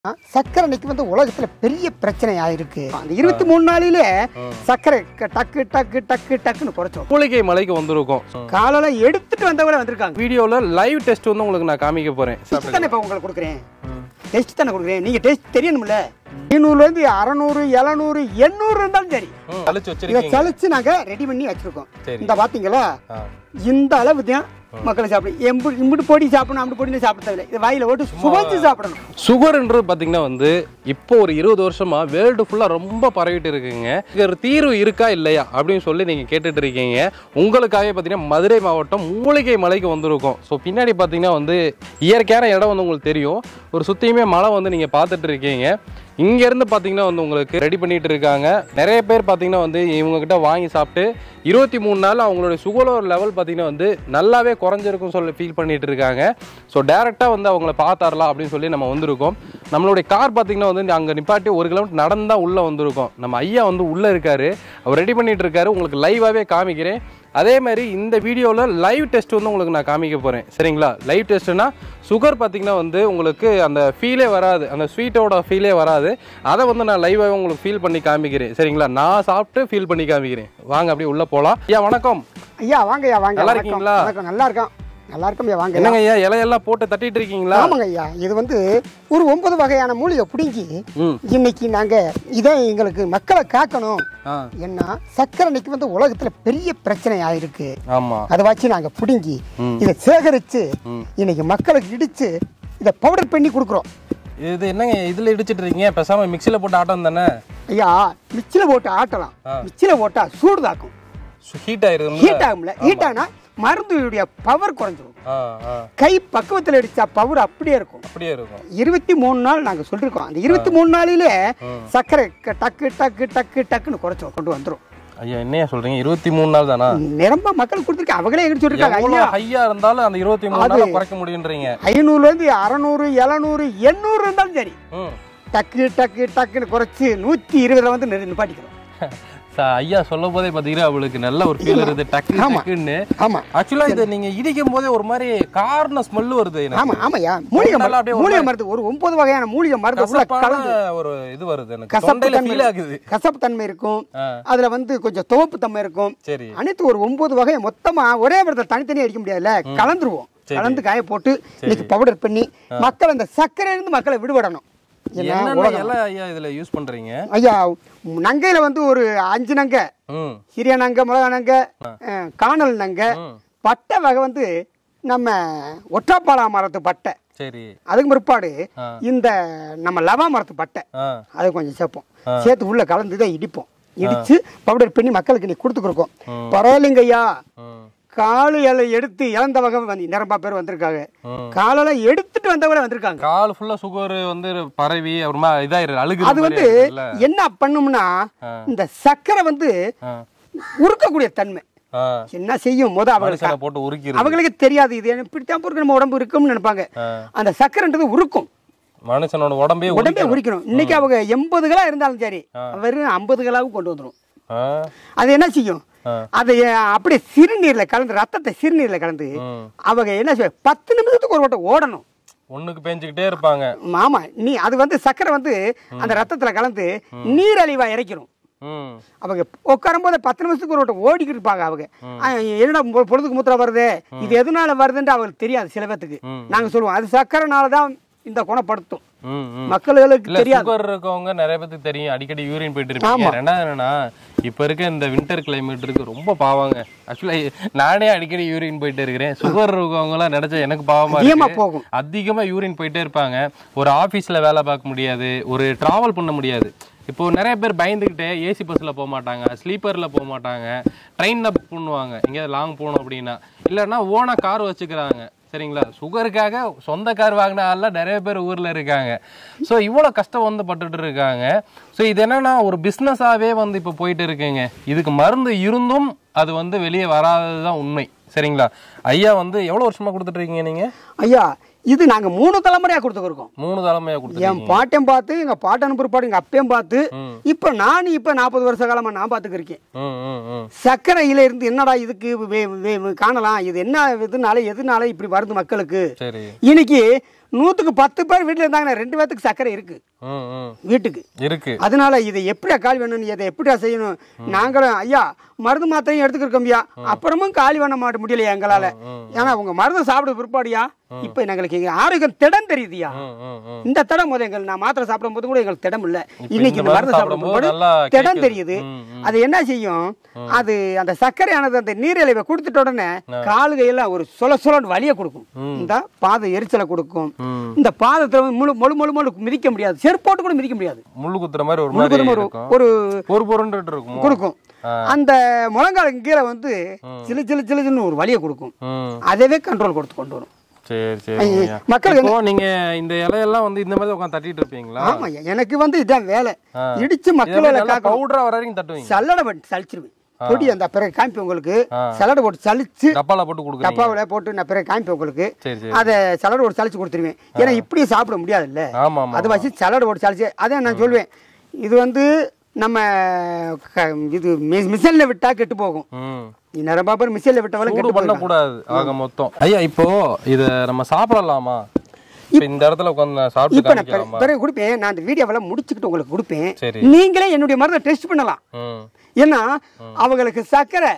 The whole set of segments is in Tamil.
சக்கரை இன்னைக்கு வந்து உலகத்துல பெரிய பிரச்சனை ஆயிருக்கு அந்த இருபத்தி மூணு நாளிலே சக்கரை க- டக்கு டக்கு டக்கு டக்குன்னு குறைச்சோம் மூலிகை மலைக்கு வந்திருக்கோம் காலையில எடுத்துட்டு வந்தவங்கள வந்திருக்காங்க வீடியோவில் லைவ் டெஸ்ட் வந்து உங்களுக்கு நான் காமிக்க போகிறேன் டெஸ்ட் தானே இப்போ உங்களுக்கு கொடுக்குறேன் டெஸ்ட் தானே கொடுக்குறேன் நீங்க டெஸ்ட் தெரியணும்ல ஐநூறுல இருந்து அறநூறு எழுநூறு எண்ணூறு இருந்தாலும் சரி அழிச்சு இதை வச்சிருக்கீங்க சலிச்சு நாங்க ரெடி பண்ணி வச்சிருக்கோம் சரி. இந்த பாத்தீங்களா ஆ. இந்த அளவு தான் மக்களை சாப்பிடும் எம்பு இம்புட்டு பொடி சாப்பிடணும் அப்படி பொடி சாப்பிட தேவையில்லை இது வாயில போட்டு சுவைச்சு சாப்பிடணும் சுகர்ன்றது பார்த்தீங்கன்னா வந்து இப்போ ஒரு இருபது வருஷமா வேர்ல்டு ஃபுல்லாக ரொம்ப பரவிட்டு இருக்குங்க இது ஒரு தீர்வு இருக்கா இல்லையா அப்படின்னு சொல்லி நீங்கள் கேட்டுட்டு இருக்கீங்க உங்களுக்காகவே பார்த்தீங்கன்னா மதுரை மாவட்டம் மூலிகை மலைக்கு வந்திருக்கோம் ஸோ பின்னாடி பார்த்தீங்கன்னா வந்து இயற்கையான இடம் வந்து உங்களுக்கு தெரியும் ஒரு சுற்றியுமே மலை வந்து நீங்கள் பார்த்துட்டு இருக்கீங்க இங்கேருந்து பார்த்தீங்கன்னா வந்து உங்களுக்கு ரெடி பண்ணிட்டு இருக்காங்க நிறைய பேர் பார்த்தீங்கன்னா வந்து இவங்க கிட்ட வாங்கி சாப்பிட்டு இருபத்தி மூணு நாள் அவங்களுடைய சுகரோர் லெவல் பார்த்தீங்கன்னா வந்து நல்லாவே குறைஞ்சிருக்கும் சொல்லி ஃபீல் பண்ணிட்டு இருக்காங்க ஸோ டேரெக்டாக வந்து அவங்கள பார்த்தாரலாம் அப்படின்னு சொல்லி நம்ம வந்திருக்கோம் நம்மளுடைய கார் பார்த்தீங்கன்னா வந்து அங்கே நிப்பாட்டி ஒரு கிலோமீட்டர் நடந்தா உள்ளே வந்திருக்கோம் நம்ம ஐயா வந்து உள்ளே இருக்காரு அவர் ரெடி பண்ணிட்டு இருக்காரு உங்களுக்கு லைவாகவே காமிக்கிறேன் அதே மாதிரி இந்த வீடியோவில் லைவ் டெஸ்ட் வந்து உங்களுக்கு நான் காமிக்க போகிறேன் சரிங்களா லைவ் டெஸ்ட்னா சுகர் பார்த்தீங்கன்னா வந்து உங்களுக்கு அந்த ஃபீலே வராது அந்த ஸ்வீட்டோட ஃபீலே வராது அதை வந்து நான் லைவாகவே உங்களுக்கு ஃபீல் பண்ணி காமிக்கிறேன் சரிங்களா நான் சாப்பிட்டு ஃபீல் பண்ணி காமிக்கிறேன் வாங்க அப்படியே உள்ளே போகலாம் ஐயா வணக்கம் ஐயா வாங்க ஐயா வாங்க நல்லா வணக்கம். இருக்கீங்களா? வணக்கம் நல்லா இருக்கோம் நல்லா இருக்கும் ஐயா வாங்க என்னங்க ஐயா இலையெல்லாம் போட்டு தட்டிட்டு இருக்கீங்களா ஆமாங்க ஐயா இது வந்து ஒரு ஒன்பது வகையான மூலிகை பிடுங்கி ம் இன்னைக்கு நாங்க இதை எங்களுக்கு மக்களை காக்கணும் ஆ என்ன சக்கரை இன்னைக்கு வந்து உலகத்துல பெரிய பிரச்சனை ஆயிருக்கு ஆமாம் அதை வச்சு நாங்க பிடுங்கி ம். இதை சேகரிச்சு ம். இன்னைக்கு மக்களுக்கு இடிச்சு இதை பவுடர் பண்ணி கொடுக்குறோம் இது என்னங்க இதில் இடிச்சிட்டு இருக்கீங்க பேசாமல் மிக்சியில் போட்டு ஆட்டம் தானே ஐயா மிச்சில போட்டு ஆட்டலாம் ஆ. மிச்சில போட்டா சூடுதாக்கும் ஹீட் ஆயிருதுங்களா ஹீட் ஆகும்ல ஹீட் ஆனா மருந்துடைய பவர் குறைஞ்சிரும் ஆ ஆ கை பக்குவத்தில் அடிச்சா பவர் அப்படியே இருக்கும் அப்படியே இருக்கும் இருபத்தி மூணு நாள் நாங்க சொல்லிருக்கோம் அந்த இருபத்தி மூணு நாளிலே சர்க்கரை க- டக்கு டக்கு டக்கு டக்குன்னு குறைச்சோம் கொண்டு வந்துரும் ஐயா என்னையா சொல்றீங்க இருபத்தி மூணு நாள் தானா நிரம்ப மக்கள் கொடுத்துருக்க அவங்களே எங்கிட்ட சொல்லிருக்காங்க ஐயா எவ்வளவு ஹையா இருந்தாலும் அந்த இருபத்தி மூணு அது- நாள் குறைக்க முடியுன்றீங்க ஐநூறுல இருந்து அறநூறு எழுநூறு எண்ணூறு இருந்தாலும் சரி ம் டக்கு டக்கு டக்குன்னு குறைச்சு நூத்தி இருபதுல வந்து நிறு- நிப்பாட்டிக்கிறோம் ச- ஐயா சொல்லும் போதே பாத்தீங்கன்னா அவளுக்கு நல்ல ஒரு ஃபீல் வருது டக்கு ஆமா. டக்குன்னு ஆமா ஆக்சுவலா இது நீங்க இடிக்கும் போதே ஒரு மாதிரி கார்ன ஸ்மெல் வருது எனக்கு ஆமா ஆமாய்யா மூலிகை நல்லா மருந்து அப்படியே ஒரு மூலிகை மருந்து ஒரு ஒன்பது வகையான மூலிகை மருந்து உள்ள கசப்பான கலந்து ஒரு இது வருது எனக்கு கசப்பு தொண்டையில தன்மை ஃபீல் ஆகுது கசப்பு தன்மை இருக்கும் ஆ. அதுல வந்து கொஞ்சம் துவப்பு தன்மை இருக்கும் சரி அனைத்து ஒரு ஒன்பது வகை மொத்தமா ஒரே இடத்துல தனித்தனியா அடிக்க முடியாதுல்ல கலந்துருவோம் கலந்து காய போட்டு இன்னைக்கு பவுடர் பண்ணி மக்கள் அந்த சர்க்கரை இருந்து மக்களை விடுபடணும் என்ன என்னென்ன உலகம் எல்லாம் ஐயா இதுல யூஸ் பண்றீங்க ஐயா நங்கையில வந்து ஒரு அஞ்சு நங்கை ம் சிறிய நங்கை மிளகா நங்கை அஹ், காணல் நங்கை ம். பட்டை வகை வந்து நம்ம ஒற்றாப்பாளா மரத்து பட்டை சரி அதுக்கு பிற்பாடு ஆ. இந்த நம்ம லவா மரத்து பட்டை ஆ அதை கொஞ்சம் சேர்ப்போம் சேர்த்து உள்ள கலந்து தான் இடிப்போம் இடிச்சு பவுடர் பண்ணி மக்களுக்கு நீ கொடுத்துருக்கோம் பரவாயில்லைங்க ஐயா ம் காலு இலை எடுத்து இழந்த வகை வந்து நிரம்பா பேர் வந்திருக்காங்க ம். காலெல்லாம் எடுத்துட்டு வந்தவங்களே வந்திருக்காங்க கால் ஃபுல்லா சுகர் வந்து பரவி அப்புறமா இதாயிரு அழுகு அது வந்து என்ன பண்ணும்னா இந்த சர்க்கரை வந்து உருக்கக்கூடிய தன்மை என்ன செய்யும் முத அவங்களுக்கு மனுஷனை போட்டு உருக்கிடுது அவங்களுக்கு தெரியாது இது இப்படித்தான் பொறுக்க நம்ம உடம்பு இருக்கும்னு நினைப்பாங்க அந்த சர்க்கரைன்றது உருக்கும் மனுஷனோட உடம்பே உடம்பே உரிக்கணும் இன்னைக்கு அவங்க எண்பது கிலோ இருந்தாலும் சரி வெறும் ஐம்பது கிலோவுக்கு கொண்டு வந்துடும் ஆ அது என்ன செய்யும் ஆ. அதை அப்படியே சிறுநீர்ல கலந்து ரத்தத்தை சிறுநீர்ல கலந்து ம். அவங்க என்ன செய்ய பத்து நிமிஷத்துக்கு ஒரு வட்டம் ஓடணும் பேஞ்சுக்கிட்டே இருப்பாங்க ஆமா நீ அது வந்து சர்க்கரை வந்து அந்த ரத்தத்துல கலந்து நீரழிவா இறைக்கணும் ம் அவங்க உட்காரும் போது பத்து நிமிஷத்துக்கு ஒரு வட்டம் ஓடிக்கிட்டு இருப்பாங்க அவங்க ஆ, என்னடா பொ- பொழுதுக்கு மூத்திர வருது இது எதனால வருதுன்ட்டு அவங்களுக்கு தெரியாது சில பேத்துக்கு நாங்க சொல்லுவோம் அது சர்க்கரைனால தான் இந்த குணப்படுத்தும் ம் ம் மக்களுக்கு இல்ல தெரியாது சுகர் இருக்கவங்க நிறைய பேருக்கு தெரியும் அடிக்கடி யூரின் போயிட்டு இருப்பீங்க ரெண்டாவது என்னன்னா இப்ப இருக்க இந்த வின்டர் கிளைமேட் இருக்கு ரொம்ப பாவங்க ஆக்சுவலா நானே அடிக்கடி யூரின் போயிட்டு இருக்கிறேன் சுகர் இருக்கவங்க எல்லாம் நினைச்சா எனக்கு பாவமா அதிகமா இருக்கு போகும் அதிகமா யூரின் போயிட்டே இருப்பாங்க ஒரு ஆபீஸ்ல வேலை பார்க்க முடியாது ஒரு டிராவல் பண்ண முடியாது இப்போ நிறைய பேர் பயந்துக்கிட்டே ஏசி பஸ்ல போக மாட்டாங்க ஸ்லீப்பர்ல போக மாட்டாங்க ட்ரெயின்ல புக் பண்ணுவாங்க எங்கேயாவது லாங் போகணும் அப்படின்னா இல்லைன்னா ஓனா கார் வச்சுக்கிறாங்க சரிங்களா சுகருக்காக சொந்த கார் வாங்கின ஆள்லாம் நிறைய பேர் ஊர்ல இருக்காங்க ஸோ இவ்வளோ கஷ்டம் வந்து பட்டுட்டு இருக்காங்க ஸோ இது என்னன்னா ஒரு பிஸ்னஸாகவே வந்து இப்போ போயிட்டு இருக்குங்க இதுக்கு மருந்து இருந்தும் அது வந்து வெளியே வராதது தான் உண்மை சரிங்களா ஐயா வந்து எவ்வளோ வருஷமா கொடுத்துட்டு இருக்கீங்க நீங்க ஐயா இது நாங்க மூணு தலைமுறையா கொடுத்துருக்கோம் மூணு தலைமையா என் கொடுத்துருக்கீங்க பாட்டன் பார்த்து எங்க பாட்டன் பிற்பாடு எங்க அப்பையும் பார்த்து ம். இப்ப நான் இப்ப நாற்பது வருஷ காலமா நான் பார்த்துக்கிருக்கேன் ம் ம் ம் சர்க்கரையில இருந்து என்னடா இதுக்கு வே- வே- வே- காணலாம் இது என்ன இதனால எதுனால இப்படி வருது மக்களுக்கு சரி இன்னைக்கு நூற்றுக்கு பத்து பேர் வீட்டில் இருந்தாங்கன்னா ரெண்டு பேர்த்துக்கு சர்க்கரை இருக்கு ம் ம் வீட்டுக்கு இருக்கு அதனால இதை எப்படியா காலி பண்ணணும் இதை எப்படியா செய்யணும் நாங்களும் ஐயா மருந்து மாத்திரையும் எடுத்துக்கிறோம் ஐயா அப்புறமும் காலி பண்ண மாட்ட முடியலையா எங்களால ஏன்னா உங்க மருந்து சாப்பிட பிற்பாடியா இப்ப எங்களுக்கு எங்க ஆரோக்கியம் திடம் தெரியுதுயா ம் ம் ம் இந்த திடம் போது எங்களுக்கு நான் மாத்திரை சாப்பிடும் போது கூட எங்களுக்கு திடம் இல்ல இன்னைக்கு இந்த இந்த மருந்து மருந்து சாப்பிடும் சாப்பிடும்போது போது நல்லா திடம் கேக்குது. தெரியுது ம், அது என்ன செய்யும் அது அந்த சர்க்கரையானது அந்த நீரிழிவை கொடுத்துட்ட உடனே காலு கையெல்லாம் ஒரு சொல சொலன்னு வலியை கொடுக்கும் இந்த பாத எரிச்சலை கொடுக்கும் ம். இந்த பாதத்தை வந்து முழு முழு முழு முழு மிதிக்க முடியாது செருப்போட்டு கூட மிதிக்க முடியாது முள்ளு குத்துற மாதிரி ஒரு முழுக்க மாதிரி ஒரு இருக்கும் ஒரு ஒரு பொருண்டுட்டு இருக்கும் கொடுக்கும் அந்த முழங்காலுக்கு கீழே வந்து சிலு சிலு சிலுன்னு ஒரு வலியை கொடுக்கும் ம் அதவே கண்ட்ரோல் கொடுத்து கொண்டு வரும் சரி சரி ஐய, மக்களுக்கு இப்போ நீங்க இந்த இலையெல்லாம் வந்து இந்த மாதிரி உட்காந்து தட்டிட்டு இருப்பீங்களா ஆமா எனக்கு வந்து இதான் வேலை ஆ. இடிச்சு மக்களை காக்கணும் பவுடரா வர வரைக்கும் தட்டுவீங்க சல்லடை போட்டு சலிச்சிருவேன் பொடி அந்த பிறகு காமிப்பேன் உங்களுக்கு ஆ. சல்லடை போட்டு சலிச்சு டப்பால போட்டு கொடுக்குறீங்க டப்பாவில் போட்டு நான் பிறகு காமிப்பேன் உங்களுக்கு சரி சரி அதை சலடை போட்டு சலிச்சு கொடுத்துருவேன் ஏன்னா இப்படியே சாப்பிட முடியாதுல்ல ஆமா ஆமா அது வச்சு சலடை போட்டு சலிச்சு அதான் நான் சொல்லுவேன் இது வந்து நம்ம க- இது மிஷினில் விட்டா கெட்டு போகும் ம் நீ நிறைய பேர் மிஷினில் விட்டவளும் சூடு கெட்டு பண்ண போகும் கூடாது ஆக மொத்தம் ஐயா இப்போ இத நம்ம சாப்பிடலாமா இப்போ இந்த இடத்துல உட்காந்து நான் சாப்பிட்டு இப்போ நான் பிற- காமிக்கலாமா பிறகு கொடுப்பேன் நான் அந்த வீடியோவெல்லாம் முடிச்சுக்கிட்டு உங்களுக்கு கொடுப்பேன் சரி நீங்களே என்னுடைய மருந்தை டெஸ்ட் பண்ணலாம் ம் ஏன்னா அவங்களுக்கு சர்க்கரை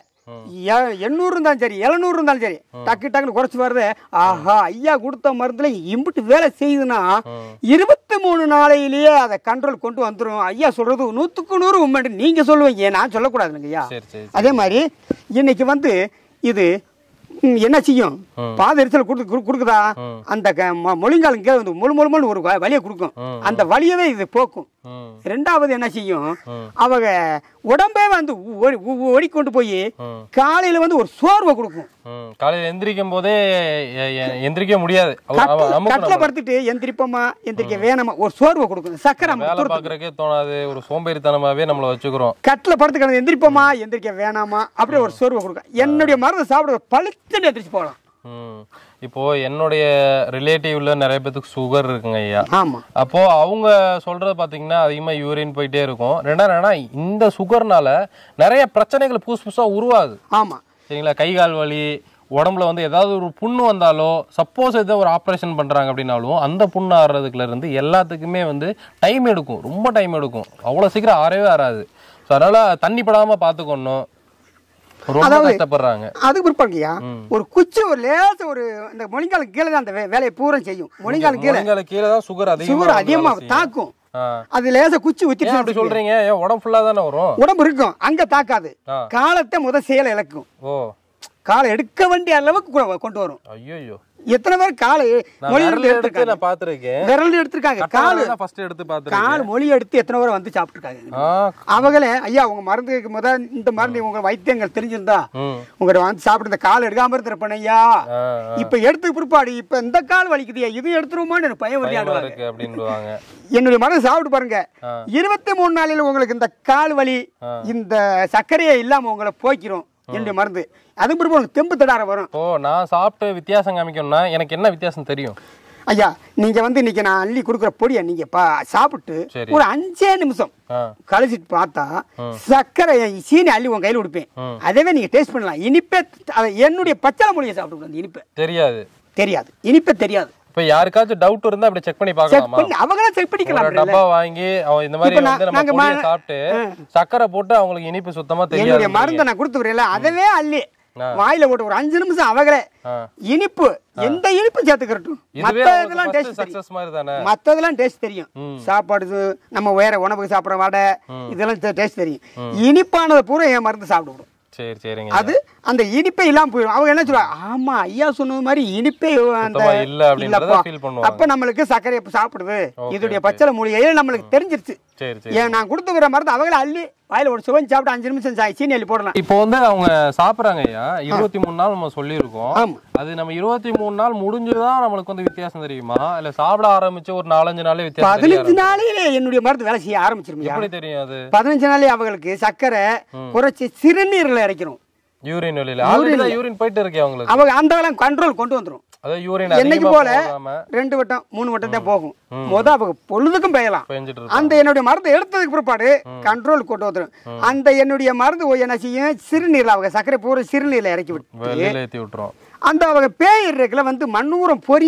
எ- எண்ணூறு இருந்தாலும் சரி எழுநூறு இருந்தாலும் சரி டக்கு டக்குன்னு குறைச்சி வருது ஆஹா ஐயா கொடுத்த மருந்துல இம்புட்டு வேலை செய்யுதுன்னா இருபத்தி மூணு நாளையிலேயே அதை கண்ட்ரோல் கொண்டு வந்துரும் ஐயா சொல்றது நூற்றுக்கு நூறு உண்மை நீங்க சொல்லுவீங்க நான் சொல்லக்கூடாதுங்க ஐயா சரி சரி அதே மாதிரி இன்னைக்கு வந்து இது ம், என்ன செய்யும் பாத எரிச்சல் கொடுத்து குடு- கொடுக்குதா அந்த க- மொ- முழங்காலுங்க கீழே வந்து முழு முழு முழு ஒரு வ- வலியை கொடுக்கும் அந்த வலியவே இது போக்கும் ம் ரெண்டாவது என்ன செய்யும் அவங்க உடம்பே வந்து ஓடி ஓ- ஓடிக்கொண்டு போய் காலையில வந்து ஒரு சோர்வை கொடுக்கும் ம் காலையில எந்திரிக்கும் போதே எ- எ- எந்திரிக்க முடியாது அவ- அவ- கட்டில அமுக்கு கட்டில படுத்துட்டு எந்திரிப்போமா எந்திரிக்க வேணாமா ஒரு சோர்வை கொடுக்கும் சக்கரை வேலை முத்துறது. பாக்குறதுக்கே தோணாது ஒரு சோம்பேறித்தனமாவே நம்மள வச்சுக்கிறோம் கட்டில படுத்து கிடந்து எந்திரிப்போமா எந்திரிக்க வேணாமா அப்படியே ஒரு சோர்வை கொடுக்கும் என்னுடைய மருந்து சாப்பிட பழுத்துட்டு எந்திரிச்சு போகலாம் ம் இப்போ என்னுடைய ரிலேட்டிவ்ல நிறைய பேத்துக்கு சுகர் இருக்குங்க ஐயா ஆமா அப்போ அவங்க சொல்றது பாத்தீங்கன்னா அதிகமா யூரின் போயிட்டே இருக்கும் ரெண்டாவது என்னன்னா இந்த சுகர்னால நிறைய பிரச்சனைகள் புதுசு புதுசா உருவாகுது ஆமா சரிங்களா கை கால் வலி உடம்புல வந்து ஏதாவது ஒரு புண்ணு வந்தாலோ சப்போஸ் ஏதோ ஒரு ஆப்ரேஷன் பண்றாங்க அப்படின்னாலும் அந்த புண்ணு ஆறுறதுக்குல இருந்து எல்லாத்துக்குமே வந்து டைம் எடுக்கும் ரொம்ப டைம் எடுக்கும் அவ்வளவு சீக்கிரம் ஆறவே ஆறாது ஸோ அதனால தண்ணி படாம பாத்துக்கணும் ரொம்ப அதாவது- கஷ்டப்படுறாங்க அதுக்கு பிற்பாடுங்கய்யா ஒரு குச்சி ஒரு லேச ஒரு இந்த முழங்காலுக்கு கீழே தான் அந்த வே- வேலையை பூரா செய்யும் முழங்காலுக்கு கீழே முழங்கால கீழே தான் சுகர் அதிகமா சுகர் வந்து அதிகமா வேலை செய்யும். தாக்கும் ஆ. அது லேசா குச்சி ஏன் ஊத்திட்டு அப்படி சொல்றீங்க ஏன் உடம்பு ஃபுல்லா தானே வரும் உடம்பு இருக்கும் அங்க தாக்காது ஆ. காலத்தை முத செயலை இழக்கும் ஓ காலை எடுக்க வேண்டிய அளவுக்கு கொ- கொண்டு வரும் ஐயோ எத்தனை பேர் காலை நான் மொழி விரல் எடுத்து எடுத்து எடுத்திருக்காங்க நான் பாத்திருக்கேன் விரல் எடுத்திருக்காங்க காலு ஃபர்ஸ்ட் எடுத்து பாத்திருக்கேன் கால் மொழி எடுத்து எத்தனை பேர் வந்து சாப்பிட்டுருக்காங்க ஆ அவங்களே ஐயா உங்க மருந்துக்கு முத இந்த மருந்து உங்க வைத்தியங்கள் தெரிஞ்சிருந்தா ம் உங்கள்ட்ட வந்து சாப்பிட்டு இந்த கால் எடுக்காம இருந்திருப்பேன் ஐயா ஆ, இப்ப எடுத்து பிற்பாடு இப்ப இந்த கால் வலிக்குதுயா இது எடுத்துருவோமான்னு எனக்கு பயம் பயமா விளையாடுவாங்க இருக்கு அப்படின்னுவாங்க என்னுடைய மருந்து சாப்பிட்டு பாருங்க ஆ. இருபத்தி மூணு நாளில் உங்களுக்கு இந்த கால் வலி இந்த சர்க்கரையே இல்லாம உங்களை போய்க்கிறோம் என்னுடைய மருந்து அதுக்கு பிறகு உங்களுக்கு தெம்பு தடார வரும் இப்போ நான் சாப்பிட்டு வித்தியாசம் காமிக்கணும்னா எனக்கு என்ன வித்தியாசம் தெரியும் ஐயா நீங்க வந்து இன்னைக்கு நான் அள்ளி கொடுக்குற பொடியை நீங்க பா சாப்பிட்டு சரி. ஒரு அஞ்சே நிமிஷம் ஆ கழிச்சிட்டு பார்த்தா சர்க்கரை சீனி அள்ளி உங்க கையில் கொடுப்பேன் அதவே நீங்க டேஸ்ட் பண்ணலாம் இனிப்பே அதை என்னுடைய பச்சளை மொழியை சாப்பிட்டு அந்த இனிப்பை தெரியாது தெரியாது இனிப்பே தெரியாது இப்போ யாருக்காச்சும் டவுட் இருந்தா அப்படி செக் பண்ணி செக் பார்க்கலாமா பண்ணி அவங்களாம் செக் ஒரு பண்ணிக்கலாம் டப்பா வாங்கி அவன் இந்த மாதிரி இப்ப நான்- வந்து நம்ம நாங்க பொடியை மா- சாப்பிட்டு சக்கரை போட்டு அவங்களுக்கு இனிப்பு சுத்தமா என்னுடைய தெரியாது மருந்தை நான் கொடுத்து விடுறேன்ல அதவே அள்ளி ஆ. வாயில போட்டு ஒரு அஞ்சு நிமிஷம் அவங்களே ஆ. இனிப்பு எந்த இனிப்பு சேர்த்துக்கிறட்டும் இதுவே மத்த இதெல்லாம் உங்களுக்கு டேஸ்ட் தெரியும் சக்சஸ் மாதிரி தானே மத்ததெல்லாம் டேஸ்ட் தெரியும் சாப்பாடு இது, நம்ம வேற உணவுக்கு சாப்பிட்ற வடை இதெல்லாம் டேஸ்ட் தெரியும் இனிப்பானதை பூரா என் மருந்து சாப்பிடுவோம் சரி சரிங்க அது அந்த இனிப்பே இல்லாம போயிடும் அவங்க என்ன சொல்லுவாங்க ஆமா ஐயா சொன்னது மாதிரி இனிப்பே அந்த சுத்தமா இல்ல அப்படின்றத இல்லப்பா. feel பண்ணுவாங்க. அப்ப நம்மளுக்கு சர்க்கரை இப்ப சாப்பிடுது இதோடைய பச்சளை மூலிகையே நம்மளுக்கு தெரிஞ்சிருச்சு சரி சரி ஏன் நான் கொடுத்துக்கிற மருந்து அவங்கள அள்ளி வாயில ஒரு சுவன் சாப்பிட்டு அஞ்சு நிமிஷம் சா- சீனி அள்ளி போடலாம் இப்போ வந்து அவங்க சாப்பிடுறாங்க ஐயா இருபத்தி மூணு நாள் நம்ம சொல்லியிருக்கோம் ஆமா அது நம்ம இருபத்தி மூணு நாள் முடிஞ்சுதான் நம்மளுக்கு வந்து வித்தியாசம் தெரியுமா இல்ல சாப்பிட ஆரம்பிச்சு ஒரு நாலஞ்சு நாளே வித்தியாசம் தெரிய பதினஞ்சு நாளையிலே என்னுடைய மருந்து வேலை செய்ய ஆரம்பிச்சிருமியா எப்படி தெரியும் அது பதினஞ்சு நாளே அவங்களுக்கு சர்க்கரை குறைச்சி சிறுநீரில் இறக்கணும் யூரின் வெளியில ஆல்ரெடி தான் யூரின் போயிட்டு இருக்கே அவங்களுக்கு அவங்க அந்த வேலை கண்ட்ரோல் கொண்டு வந்துரும் அதாவது யூரின் என்னைக்கு அதிகமா போல போகாம ரெண்டு வட்டம் மூணு வட்டம் தான் போகும் முத அவங்க பொழுதுக்கும் பெய்யலாம் பெஞ்சிட்டு இருக்கு அந்த என்னுடைய மருந்து எடுத்ததுக்கு பிற்பாடு கண்ட்ரோல் கொண்டு வந்துடும் அந்த என்னுடைய மருந்து போய் என்ன செய்யும் சிறுநீரில் அவங்க சர்க்கரை பூரா சிறுநீரில் இறக்கி விட்டு வெளியில ஏத்தி விட்டுரும் அந்த அவங்க பேய் இருக்குல வந்து மண்ணூரம் பொரியும்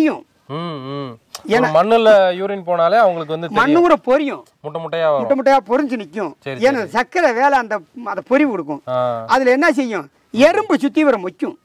ம் ம் ஒரு மண்ணுல யூரின் போனாலே அவங்களுக்கு வந்து தெரியும். மண்ணு கூட பொரியும் முட்டை முட்டையா வரும் முட்டை முட்டையா பொரிஞ்சு நிக்கும் சரி, ஏன்னா சர்க்கரை வேலை அந்த அதை பொறி கொடுக்கும் ஆ. அதுல என்ன செய்யும் எறும்பு சுத்தி வர முக்கும்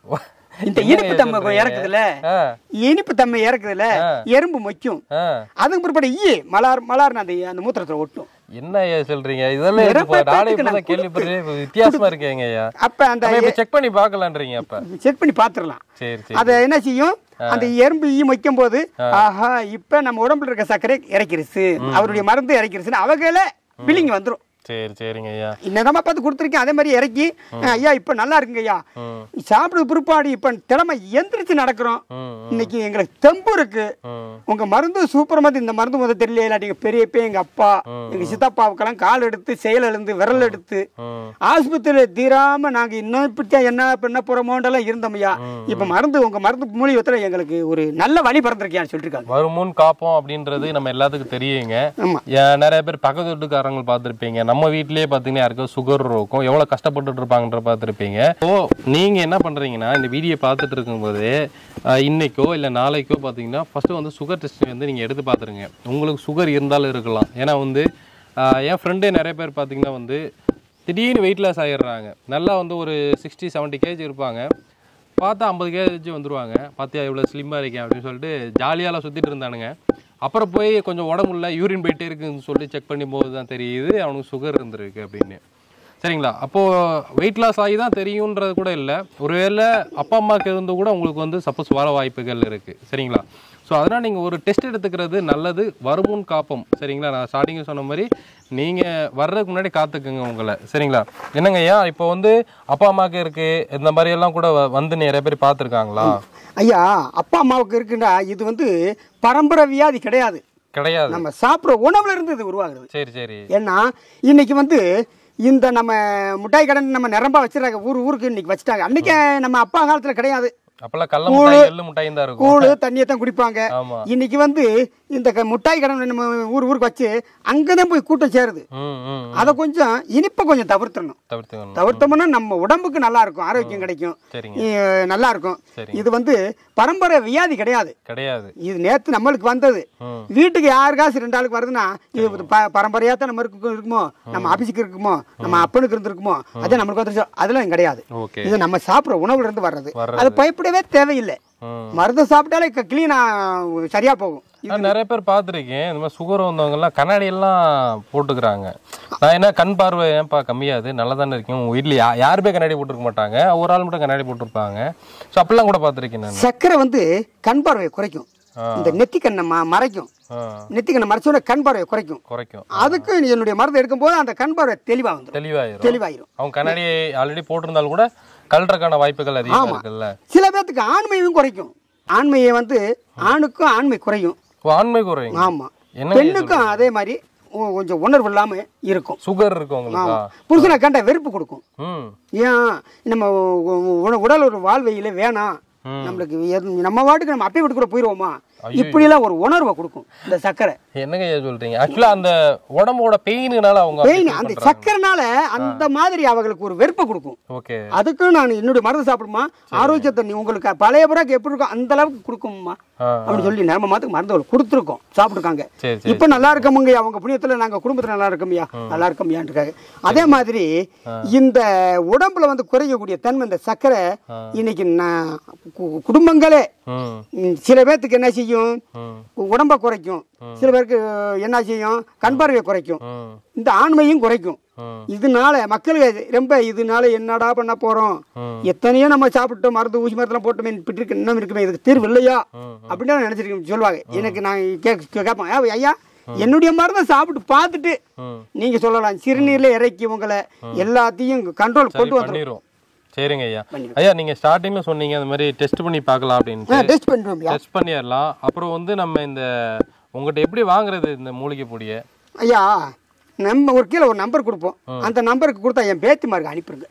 இந்த என்னங்க இனிப்பு தன்மை சொல்றீங்க? இறக்குதுல ஆ இனிப்பு தன்மை இறக்குதுல எறும்பு மொக்கும் ஆ அதுக்கு பிற்பாடு ஈ மலார் மலார்னு அந்த அந்த மூத்திரத்துல ஒட்டும் என்ன ஐயா சொல்றீங்க இதெல்லாம் நிறைய இருக்கு பாரு. நானே பேத்துக்கு இப்பதான் நான் கேள்விப்படுறேன் இப்ப வித்தியாசமா இருக்கேங்க ஐயா அப்ப அந்த நம்ம இப்ப செக் பண்ணி பார்க்கலான்றீங்க அப்ப செக் பண்ணி பாத்துரலாம் சரி சரி அதை என்ன செய்யும் அந்த எறும்பு ஈ மொய்க்கும் போது ஆஹா இப்ப நம்ம உடம்புல இருக்க சர்க்கரை இறக்கிருச்சு அவருடைய மருந்து இறக்கிருச்சுன்னு அவங்கள பில்லிங் வந்துரும் சரி சரிங்க ஐயா இன்னதமா பார்த்து கொடுத்துருக்கேன் அதே மாதிரி இறக்கி ஐயா இப்ப நல்லா இருக்குங்க ஐயா ம் சாப்பிடுறது பிற்பாடு இப்ப திறமை எந்திரிச்சு நடக்கிறோம் ம் இன்னைக்கு எங்களுக்கு தெம்பு இருக்கு ம் உங்க மருந்து சூப்பர் மருந்து இந்த மருந்து முதல் தெரியல இல்லாட்டி எங்க பெரியப்பா எங்க அப்பா எங்க சித்தப்பாவுக்கெல்லாம் கால் எடுத்து செயல் எழுந்து விரல் எடுத்து ம் ஆஸ்பத்திரியில தீராம நாங்க இன்னும் இப்படித்தான் என்ன பண்ண போறோமோண்டெல்லாம் இருந்தோம் ஐயா இப்ப மருந்து உங்க மருந்து மூலியத்துல எங்களுக்கு ஒரு நல்ல வழி பிறந்திருக்கியான்னு சொல்லிருக்காங்க வருமுன் காப்போம் அப்படின்றது நம்ம எல்லாத்துக்கும் தெரியுங்க ஆமா ஏன் நிறைய பேர் பக்கத்து வீட்டுக்காரங்க பார்த்துருப்பீங்க நம்ம வீட்லயே பார்த்தீங்கன்னா யாருக்கும் சுகர் இருக்கும் எவ்வளோ கஷ்டப்பட்டுட்டு இருப்பாங்கன்ற பார்த்துருப்பீங்க ஓ நீங்க என்ன பண்றீங்கன்னா இந்த வீடியோ பார்த்துட்டு இருக்கும்போது அஹ், இன்னைக்கோ இல்லை நாளைக்கோ பார்த்தீங்கன்னா ஃபர்ஸ்ட் வந்து சுகர் டெஸ்ட் வந்து நீங்க எடுத்து பார்த்துருங்க உங்களுக்கு சுகர் இருந்தாலும் இருக்கலாம் ஏன்னா வந்து அஹ், என் ஃப்ரெண்டே நிறைய பேர் பார்த்தீங்கன்னா வந்து திடீர்னு வெயிட் லாஸ் ஆகிடுறாங்க நல்லா வந்து ஒரு சிக்ஸ்டி செவன்ட்டி கேஜி இருப்பாங்க பார்த்தா ஐம்பது கேஜி வந்துருவாங்க பார்த்தியா இவ்வளோ ஸ்லிம்மாக இருக்கேன் அப்படின்னு சொல்லிட்டு ஜாலியாலாம் சுற்றிட்டு இருந்தானுங்க அப்புறம் போய் கொஞ்சம் உடம்புல யூரின் போயிட்டே இருக்குன்னு சொல்லி செக் பண்ணும்போது தான் தெரியுது அவனுக்கு சுகர் இருந்திருக்கு அப்படின்னு சரிங்களா அப்போது வெயிட் லாஸ் ஆகி தான் தெரியுன்றது கூட இல்லை ஒருவேளை அப்பா அம்மாவுக்கு இருந்து கூட உங்களுக்கு வந்து சப்போஸ் வர வாய்ப்புகள் இருக்குது சரிங்களா ஸோ அதனால் நீங்கள் ஒரு டெஸ்ட் எடுத்துக்கிறது நல்லது வருமுன் காப்போம் சரிங்களா நான் ஸ்டார்டிங்கில் சொன்ன மாதிரி நீங்கள் வர்றதுக்கு முன்னாடி காத்துக்குங்க உங்களை சரிங்களா என்னங்க ஐயா இப்போ வந்து அப்பா அம்மாவுக்கு இருக்குது இந்த மாதிரி எல்லாம் கூட வ- வந்து நிறைய பேர் பார்த்துருக்காங்களா ஐயா அப்பா அம்மாவுக்கு இருக்குன்னா இது வந்து பரம்பரை வியாதி கிடையாது கிடையாது நம்ம சாப்பிட்ற உணவுல இருந்து இது உருவாகுது சரி சரி ஏன்னா இன்னைக்கு வந்து இந்த நம்ம மிட்டாய் கடன் நம்ம நிரம்ப வச்சிருக்காங்க ஊர் ஊருக்கு இன்னைக்கு வச்சுட்டாங்க அன்னைக்கு நம்ம அப்பா காலத்துல கிடையாது அப்பெல்லாம் கடல முட்டாய் எள்ளு முட்டாயும் தான் இருக்கும் கூழு தண்ணியை தான் குடிப்பாங்க ஆமா இன்னைக்கு வந்து இந்த க- மிட்டாய் கடன் நம்ம ஊர் ஊருக்கு வச்சு அங்கதான் போய் கூட்டம் சேருது ம் ம் அதை கொஞ்சம் இனிப்பை கொஞ்சம் தவிர்த்தணும் தவிர்த்துக்கணும் தவிர்த்தோம்னா நம்ம உடம்புக்கு நல்லா இருக்கும் ஆரோக்கியம் கிடைக்கும் சரிங்க இ- நல்லா இருக்கும் சரி. இது வந்து பரம்பரை வியாதி கிடையாது கிடையாது இது நேத்து நம்மளுக்கு வந்தது ம் வீட்டுக்கு யாருக்காச்சும் ரெண்டு ஆளுக்கு வருதுன்னா இது ப- பரம்பரையா தான் நம்ம இருக்கு இருக்குமோ நம்ம ஆபீஸுக்கு இருக்குமோ நம்ம அப்பனுக்கு இருந்திருக்குமோ அது நம்மளுக்கு வந்துருச்சோ அதெல்லாம் கிடையாது ஓகே இது நம்ம சாப்பிட்ற உணவுல இருந்து வர்றது வர்றது. அது பயப்படவே தேவையில்லை ம் மருந்து சாப்பிட்டாலே கிளீனா சரியா போகும் நான் நிறைய பேர் பார்த்துருக்கேன் இந்த மாதிரி சுகர் வந்தவங்க எல்லாம் கண்ணாடி எல்லாம் போட்டுக்கிறாங்க நான் என்ன கண் பார்வை ஏன்ப்பா கம்மியாது நல்லா தானே இருக்கேன் உங்க வீட்ல யா யாருமே கண்ணாடி போட்டிருக்க மாட்டாங்க ஒரு ஆள் மட்டும் கண்ணாடி போட்டிருப்பாங்க ஸோ அப்படிலாம் கூட பார்த்துருக்கேன் நான் சர்க்கரை வந்து கண் பார்வையை குறைக்கும் ஆ. இந்த நெத்திக்கண்ணை ம மறைக்கும் ஆ நெத்திக்கண்ணை மறைச்சோட கண் பார்வையை குறைக்கும் குறைக்கும் அதுக்கு என்னுடைய மருந்து எடுக்கும்போது அந்த கண் பார்வை தெளிவா வந்துடும் தெளிவாயிரும் தெளிவாயிரும் அவங்க கண்ணாடி ஆல்ரெடி போட்டிருந்தாலும் கூட கல்றதுக்கான வாய்ப்புகள் அதிகமாக இருக்குல்ல சில பேர்த்துக்கு ஆண்மையும் குறைக்கும் ஆண்மையை வந்து ஆணுக்கும் ஆண்மை குறையும் ஓ, ஆண்மை குறையும் ஆமா என்னங்க பெண்ணுக்கும் அதே மாதிரி ஒ- கொஞ்சம் உணர்வு இல்லாம இருக்கும் சுகர் இருக்கு உங்களுக்கா புருஷனை கண்ட வெறுப்பு கொடுக்கும் ம் ஏன் நம்ம உ- உ- உண- உடல் ஒரு வாழ்வையில வேணாம் நம்மளுக்கு எது- நம்ம வாட்டுக்கு நம்ம அப்பே வீட்டு கூட போயிடுவோமா இப்படியெல்லாம் ஒரு உணர்வை கொடுக்கும் இந்த சர்க்கரை என்னங்க ஐயா சொல்றீங்க ஆக்சுவலா அந்த உடம்போட பெயினுனால அவங்க பெயின் அந்த சர்க்கரைனால அந்த மாதிரி அவங்களுக்கு ஒரு வெறுப்பை கொடுக்கும் ஓகே அதுக்கும் நான் என்னுடைய மருந்து சாப்பிடுமா ஆரோக்கியத்தை நீ உங்களுக்கு பழைய பிறகு எப்படி இருக்கும் அந்த அளவுக்கு கொடுக்கும்மா ஆ அப்படின்னு சொல்லி நம்ம மாத்துக்கு மருந்து கொடுத்துருக்கோம் சாப்பிட்டுருக்காங்க சரி சரி இப்ப நல்லா இருக்கமுங்க அவங்க புண்ணியத்துல நாங்க குடும்பத்துல நல்லா இருக்கோம்யா நல்லா இருக்கோம்யான்னு இருக்காங்க அதே மாதிரி இந்த உடம்புல வந்து குறையக்கூடிய தன்மை இந்த சர்க்கரை இன்னைக்கு நான் கு- குடும்பங்களே ம் ம், சில பேர்த்துக்கு என்ன செய்யும் ம் உடம்ப குறைக்கும் சில பேருக்கு என்ன செய்யும் கண் பார்வையை குறைக்கும் ம் இந்த ஆண்மையும் குறைக்கும் ம் இதனால மக்களுக்கு ரொம்ப இதனால என்னடா பண்ண போறோம் ம். எத்தனையோ நம்ம சாப்பிட்டோம் மருந்து ஊசி மருந்துலாம் போட்டோமே இப்படி இருக்கு இன்னும் இருக்குமே இதுக்கு தீர்வு இல்லையா ம். அப்படின்னு நினைச்சிருக்கேன் சொல்லுவாங்க எனக்கு நான் கேட்க கேட்பேன் "ஏய், ஐயா என்னுடைய மருந்தை சாப்பிட்டு பார்த்துட்டு ம் நீங்க சொல்லலாம் சிறுநீர்ல இறக்கி உங்களை எல்லாத்தையும் கண்ட்ரோல் கொண்டு வந்துடும் பண்ணிரும் சரிங்க ஐயா ஐயா நீங்க ஸ்டார்டிங்ல சொன்னீங்க அந்த மாதிரி டெஸ்ட் பண்ணி பார்க்கலாம் அப்படின்ட்டு டெஸ்ட் பண்ணிடுவோம் டெஸ்ட் பண்ணிடலாம் அப்புறம் வந்து நம்ம இந்த உங்ககிட்ட எப்படி வாங்குறது இந்த மூலிகை பொடியை ஐயா நம்ம ஒரு கீழே ஒரு நம்பர் கொடுப்போம் அந்த நம்பருக்கு கொடுத்தா என் பேத்திமாருக்கு அனுப்பிடுங்க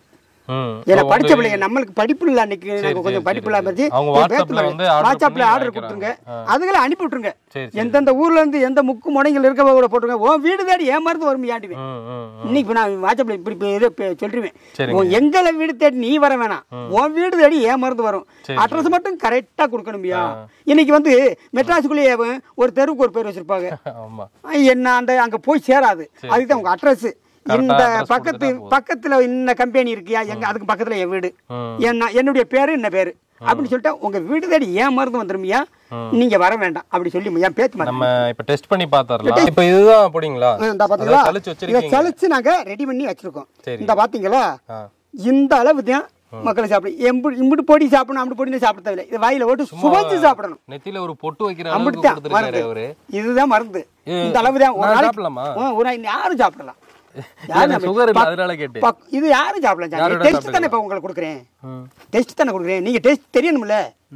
ம் ஏன்னா படிச்ச பிள்ளைங்க நம்மளுக்கு படிப்பு இல்லை அன்னைக்கு எனக்கு கொஞ்சம் படிப்பு இல்லாம இருந்துச்சு அவங்க என் வாட்ஸ்அப்ல பேத்துல வந்து order வாட்ஸ்அப்ல பண்ணி ஆர்டர் வாங்கிக்கிறாங்க. கொடுத்துருங்க அதுகளை அனுப்பி விட்டுருங்க சரி, எந்தெந்த ஊர்ல இருந்து எந்த முக்கு முனைகள் இருக்கவங்க கூட போட்டுருங்க உன் வீடு தேடி ஏமாறது வரும் யாட்டுவேன் ம் ம் இன்னைக்கு இப்ப நான் வாட்ஸ்அப்ல இப்படி இப்ப ஏதோ இப்ப சொல்லிருவேன் சரிங்க. உன் எங்களை வீடு தேடி நீ வர வேணாம் உன் வீடு தேடி ஏமாறது வரும் அட்ரஸ் மட்டும் கரெக்டா கொடுக்கணும்யா இன்னைக்கு வந்து மெட்ராஸுக்குள்ளேயே ஒரு தெருவுக்கு ஒரு பேர் வச்சிருப்பாங்க ஆமா என்ன அந்த அங்க போய் சேராது அதுக்கு தான் உங்க அட்ரஸ் இந்த address பக்கத்து பக்கத்துல இந்த கம்பெனி இருக்கியா எங்க அதுக்கு பக்கத்துல என் வீடு என்ன என்னுடைய பேரு என்ன பேரு அப்படின்னு சொல்லிட்டு உங்க வீடு தேடி ஏன் மருந்து வந்துருமியா நீங்க வர வேண்டாம் அப்படி சொல்லி என் பேச்சு மாதிரி நம்ம இப்ப டெஸ்ட் பண்ணி பாத்தறலாம் இப்ப இதுதான் அப்படிங்களா இந்த பாத்தீங்களா அதான் சலிச்சு இதை வச்சிருக்கீங்க சலிச்சு நாங்க ரெடி பண்ணி வச்சிருக்கோம் சரி. இந்த பாத்தீங்களா ஆ. இந்த அளவு தான் மக்களை சாப்பிடும் எம்பு இம்புட்டு பொடி சாப்பிடணும் அம்புட்டு பொடி சாப்பிட தேவையில்லை இது வாயில போட்டு சுவைச்சு சாப்பிடணும் நெத்தியில ஒரு பொட்டு வைக்கிற அளவுக்கு அப்படித்தான் கொடுத்துருக்காரு மருந்து அவரு இதுதான் மருந்து இது இந்த அளவு தான் ஒரு நான் நாளைக்கு சாப்பிடலாமா? ஆ, ஒரு நாளைக்கு யாரும் சாப்பிடலாம் சுகர் இல்ல அதனால கேட்டேன் பக்- இது யாரும் சாப்பிடலாம் சாமி யாரோட டெஸ்ட் தானே இப்போ உங்களுக்கு கொடுக்குறேன் ம். டெஸ்ட் தானே கொடுக்குறேன் நீங்க டெஸ்ட் தெரியணும்ல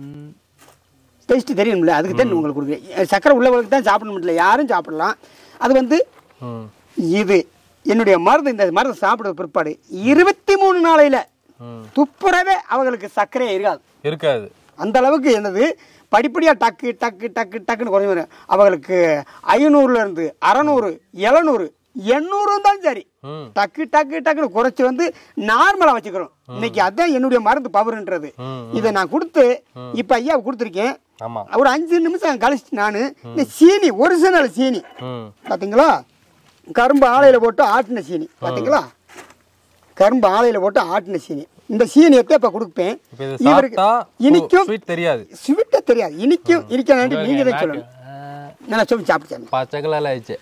டெஸ்ட் தெரியணும்ல அதுக்கு தான் உங்களுக்கு கொடுக்குறேன் சக்கரை உள்ளவங்களுக்கு தான் சாப்பிடணும் இல்லை யாரும் சாப்பிடலாம் அது வந்து ம். இது என்னுடைய மருந்து இந்த மருந்து சாப்பிடுற பிற்பாடு இருபத்தி மூணு நாளையில ம். துப்புரவே அவங்களுக்கு சர்க்கரையே இருக்காது இருக்காது அந்த அளவுக்கு என்னது படிப்படியாக டக்கு டக்கு டக்கு டக்குன்னு குறைஞ்சு வரும் அவங்களுக்கு ஐநூறுல இருந்து அறநூறு எழுநூறு எண்ணூறு இருந்தாலும் சரி ம். டக்கு டக்கு டக்குன்னு குறைச்சி வந்து நார்மலாக வச்சுக்கிறோம் இன்னைக்கு அதான் என்னுடைய மருந்து பவர்ன்றது ம், இதை நான் கொடுத்து இப்போ ஐயா கொடுத்துருக்கேன் ஆமா ஒரு அஞ்சு நிமிஷம் கழிச்சு நான் இந்த சீனி ஒரிஜினல் சீனி ம் பாத்தீங்களா கரும்பு ஆலையில போட்டு ஆட்டின சீனி பாத்தீங்களா கரும்பு ஆலையில போட்டு ஆட்டின சீனி இந்த சீனி எப்ப இப்ப கொடுப்பேன் இப்ப இது இவருக்கு சாப்பிட்டா இனிக்கும் ஸ்வீட் தெரியாது ஸ்வீட்டே தெரியாது இனிக்கும் இனிக்க நீங்க தான் சொல்லணும் நான் சொல்லி சாப்பிட்டேன் பச்சை கலர்ல ஆயிடுச்சு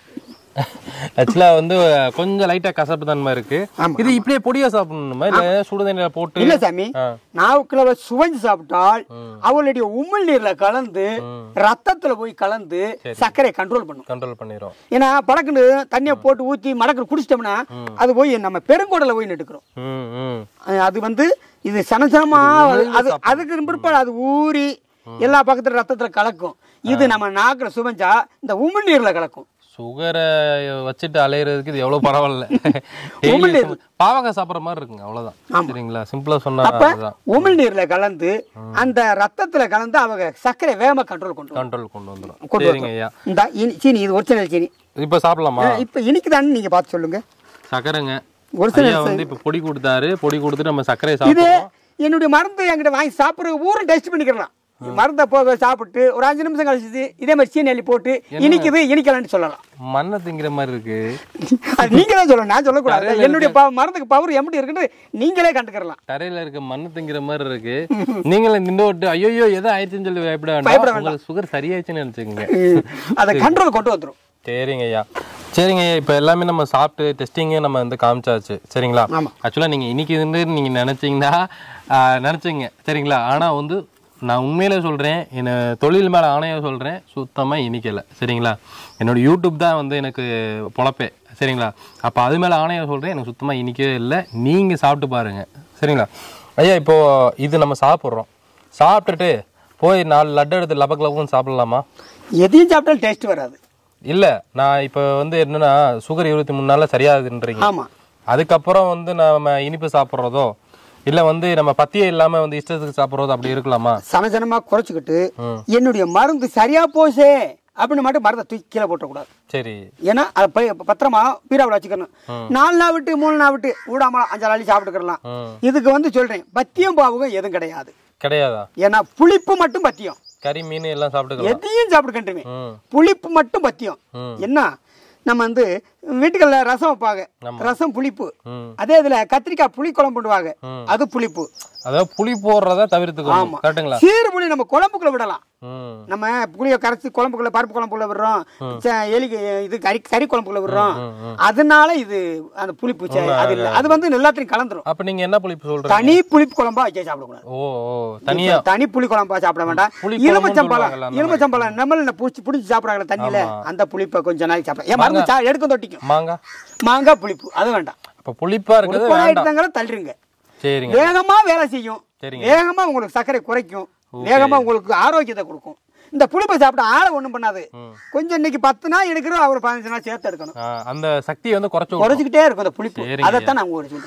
ஆக்சுவலா வந்து கொஞ்சம் லைட்டா கசப்பு தன்மை இருக்கு ஆமா, இது இப்படியே பொடியா சாப்பிடணுமா இல்ல சுடு தண்ணியில போட்டு இல்ல சாமி ஆ. நாவுக்குள்ள சுவைஞ்சு சாப்பிட்டால் அவளுடைய உமிழ் நீர்ல கலந்து ரத்தத்துல போய் கலந்து சர்க்கரையை கண்ட்ரோல் பண்ணும் கண்ட்ரோல் பண்ணிரும் ஏன்னா பழக்குன்னு தண்ணியை போட்டு ஊத்தி மடக்கு குடிச்சிட்டோம்னா அது போய் நம்ம பெருங்கோடல போய் நட்டுக்கிறோம் ம் ம் அஹ் அது வந்து இது சனசனமா அது அதுக்கு பிற்பாடு அது ஊறி எல்லா பக்கத்துல ரத்தத்துல கலக்கும் இது நம்ம நாக்குல சுவைஞ்சா இந்த உமிழ் நீர்ல கலக்கும் சுகரை வச்சுட்டு அலையிறதுக்கு இது எவ்வளவு பரவாயில்ல உமிழ் Daily பாவக்காய் சாப்பிடுற மாதிரி இருக்குங்க அவ்வளவுதான் சரிங்களா சிம்பிளா சொன்னா அப்ப அதுதான் உமிழ் நீர்ல கலந்து அந்த ரத்தத்துல கலந்து அவங்க சர்க்கரை வேகமா கண்ட்ரோல் கொண்டு வரும். கண்ட்ரோல் கொண்டு வந்துரும் கொண்டு சரிங்க ஐயா இந்த இனி- சீனி இது ஒரிஜினல் சீனி இப்ப சாப்பிடலாமா இப்ப இனிக்குதான்னு நீங்க பார்த்து சொல்லுங்க சக்கரைங்க Original ஐயா வந்து இப்ப பொடி கொடுத்தாரு பொடி கொடுத்துட்டு நம்ம சர்க்கரையை இது சாப்பிடுவோம் என்னுடைய மருந்து என்கிட்ட வாங்கி சாப்பிடுற ஊரும் டெஸ்ட் பண்ணிக்கலாம் மருந்தை போக சாப்பிட்டு ஒரு அஞ்சு நிமிஷம் கழிச்சு இதே மாதிரி சீனி அள்ளி போட்டு இனிக்குது இனிக்கலன்னு சொல்லலாம் மண்ணை திங்கிற மாதிரி இருக்கு அது நீங்க தான் சொல்லணும் நான் சொல்லக்கூடாது என்னுடைய ப- மருந்துக்கு பவர் எப்படி இருக்குன்னு நீங்களே கண்டுக்கிறலாம் தரையில இருக்க மண்ணு திங்கிற மாதிரி இருக்கு நீங்களும் நின்று விட்டு ஐயோ எதோ ஆயிடுச்சுன்னு சொல்லி பயப்பட பயப்பட வேண்டாம் உங்களுக்கு சுகர் சரியாயிடுச்சுன்னு நினைச்சுக்கோங்க அதை கண்ட்ரோல் கொண்டு வந்துரும் சரிங்க ஐயா சரிங்க ஐயா இப்போ எல்லாமே நம்ம சாப்பிட்டு டெஸ்டிங்கு நம்ம வந்து காமிச்சாச்சு சரிங்களா ஆமா. ஆக்சுவலாக நீங்கள் இன்னைக்கு இருந்து நீங்கள் நினச்சிங்கன்னா நினச்சிங்க சரிங்களா ஆனால் வந்து நான் உண்மையிலே சொல்கிறேன் என்ன தொழில் மேலே ஆணையாக சொல்கிறேன் சுத்தமாக இனிக்கலை சரிங்களா என்னோட யூடியூப் தான் வந்து எனக்கு பொழப்பே சரிங்களா அப்போ அது மேலே ஆணையாக சொல்கிறேன் எனக்கு சுத்தமாக இனிக்கவே இல்லை நீங்கள் சாப்பிட்டு பாருங்கள் சரிங்களா ஐயா இப்போ இது நம்ம சாப்பிட்றோம் சாப்பிட்டுட்டு போய் நாலு லட்டு எடுத்து லபக் லபக்குன்னு சாப்பிடலாமா எதையும் சாப்பிட்டாலும் டேஸ்ட் வராது இல்ல நான் இப்ப வந்து என்னன்னா சுகர் இருபத்தி மூணு நாள்ல சரியாகுதுன்றீங்க ஆமா அதுக்கப்புறம் வந்து நம்ம இனிப்பு சாப்பிட்றதோ இல்ல வந்து நம்ம பத்தியே இல்லாம வந்து இஷ்டத்துக்கு சாப்பிட்றதோ அப்படி இருக்கலாமா சனசனமா குறைச்சிக்கிட்டு என்னுடைய மருந்து சரியா போச்சே அப்படின்னு மட்டும் மருந்தை தூக்கி கீழே போட்டக்கூடாது சரி ஏன்னா அதை போய் பத்திரமா பீராவில் வச்சுக்கணும் நாலு நாள் விட்டு மூணு நாள் விட்டு ஊடாம அஞ்சாறு நாளி சாப்பிட்டுக்கலாம் ம். இதுக்கு வந்து சொல்றேன் பத்தியம் பாவகம் எதுவும் கிடையாது கிடையாதா ஏன்னா புளிப்பு மட்டும் பத்தியம் கறி மீன் எல்லாம் சாப்பிட்டுக்கலாம் எதையும் சாப்பிட கண்டுமே ம் புளிப்பு மட்டும் பத்தியம் ம். என்ன நம்ம வந்து வீட்டுகள்ல ரசம் வைப்பாங்க ரசம் புளிப்பு ம் அதே இதுல கத்திரிக்காய் புளி குழம்பு போடுவாங்க அது புளிப்பு அதாவது புளி போடுறத தவிர்த்துக்கணும் கரெக்டுங்களா சீறு புளி நம்ம குழம்புக்குள்ள விடலாம் ம் நம்ம புளியை கரைச்சி குழம்புக்குள்ள பருப்பு குழம்புக்குள்ள விடுறோம் ச- எலி இது கறி கறி குழம்புக்குள்ள விடுறோம் அதனால இது அந்த புளிப்பு ச- அது இல்ல அது வந்து எல்லாத்தையும் கலந்துரும் அப்ப நீங்க என்ன புளிப்பு சொல்றீங்க தனி புளிப்பு குழம்பா வச்சு சாப்பிடக்கூடாது ஓ ஓ தனியா தனி புளி குழம்பா சாப்பிட வேண்டாம் புளி குழம்புன்னு எலுமிச்சம்பழம் சொல்லுவாங்கல்ல, அந்த எலுமிச்சம்பழம் நம்மள பூச்சி பிடிச்சி சாப்பிடுறாங்களே தண்ணியில அந்த புளிப்பை கொஞ்ச நாளைக்கு சாப்பிடலாம் என் மருந்து சா- எடுக்கும் தொட்டிக்கும் மாங்காய் மாங்காய் புளிப்பு அது வேண்டாம் அப்ப புளிப்பா இருக்கிறது புளிப்பான வேண்டாம் ஐட்டங்களை தள்ளிருங்க சரிங்க வேகமா வேலை செய்யும் சரிங்க. வேகமா உங்களுக்கு சர்க்கரை குறைக்கும் வேகமா உங்களுக்கு ஆரோக்கியத்தை கொடுக்கும் இந்த புளிப்பை சாப்பிட்டா ஆளை ஒண்ணும் பண்ணாது கொஞ்சம் இன்னைக்கு பத்து நாள் எடுக்கிறோம் அவர் பதினஞ்சு நாள் சேர்த்து எடுக்கணும் ஆ, அந்த சக்தியை வந்து குறைச்சு விட்டுரும். குறைச்சிக்கிட்டே இருக்கும் அந்த புளிப்பு சரிங்க அதைத்தான் நான் உங்களுக்கு சொல்றேன்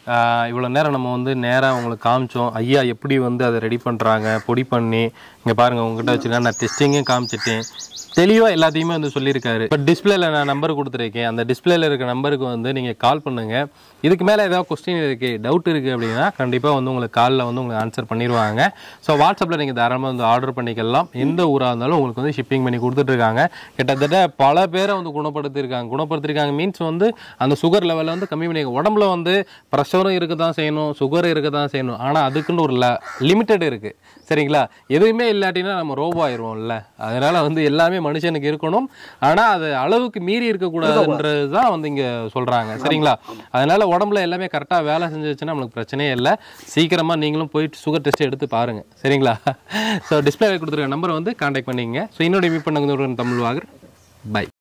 இவ்வளோ நேரம் நம்ம வந்து நேராக உங்களுக்கு காமிச்சோம் ஐயா எப்படி வந்து அதை ரெடி பண்ணுறாங்க பொடி பண்ணி இங்கே பாருங்கள் உங்ககிட்ட வச்சுருக்கேன் நான் டெஸ்டிங்கும் காமிச்சிட்டேன் தெளிவாக எல்லாத்தையுமே வந்து சொல்லியிருக்காரு இப்போ டிஸ்பிளேல நான் நம்பர் கொடுத்துருக்கேன் அந்த டிஸ்பிளேல இருக்க நம்பருக்கு வந்து நீங்கள் கால் பண்ணுங்கள் இதுக்கு மேலே ஏதாவது கொஸ்டின் இருக்குது டவுட் இருக்குது அப்படின்னா கண்டிப்பாக வந்து உங்களுக்கு காலில் வந்து உங்களுக்கு ஆன்சர் பண்ணிடுவாங்க ஸோ வாட்ஸ்அப்பில் நீங்கள் தாராளமாக வந்து ஆர்டர் பண்ணிக்கலாம் எந்த ஊராக இருந்தாலும் உங்களுக்கு வந்து ஷிப்பிங் பண்ணி கொடுத்துட்ருக்காங்க கிட்டத்தட்ட பல பேரை வந்து குணப்படுத்தியிருக்காங்க குணப்படுத்தியிருக்காங்க மீன்ஸ் வந்து அந்த சுகர் லெவலில் வந்து கம்மி பண்ணி உடம்புல வந்து ப்ரெஷரும் இருக்க தான் செய்யணும் சுகர் இருக்க தான் செய்யணும் ஆனால் அதுக்குன்னு ஒரு லிமிட்டட் இருக்குது சரிங்களா எதுவுமே இல்லாட்டினா நம்ம ரோபோ ஆயிடுவோம்ல அதனால வந்து எல்லாமே மனுஷனுக்கு இருக்கணும் ஆனால் அது அளவுக்கு மீறி இருக்கக்கூடாதுன்றது தான் வந்து இங்கே சொல்கிறாங்க சரிங்களா அதனால உடம்புல எல்லாமே கரெக்டாக வேலை செஞ்சுச்சுன்னா நம்மளுக்கு பிரச்சனையே இல்லை சீக்கிரமாக நீங்களும் போயிட்டு சுகர் டெஸ்ட் எடுத்து பாருங்க சரிங்களா ஸோ டிஸ்பிளே கொடுத்துருக்க நம்பரை வந்து காண்டாக்ட் பண்ணிங்க ஸோ இன்னொரு மீட் பண்ணுங்க தமிழ் வாகர் பை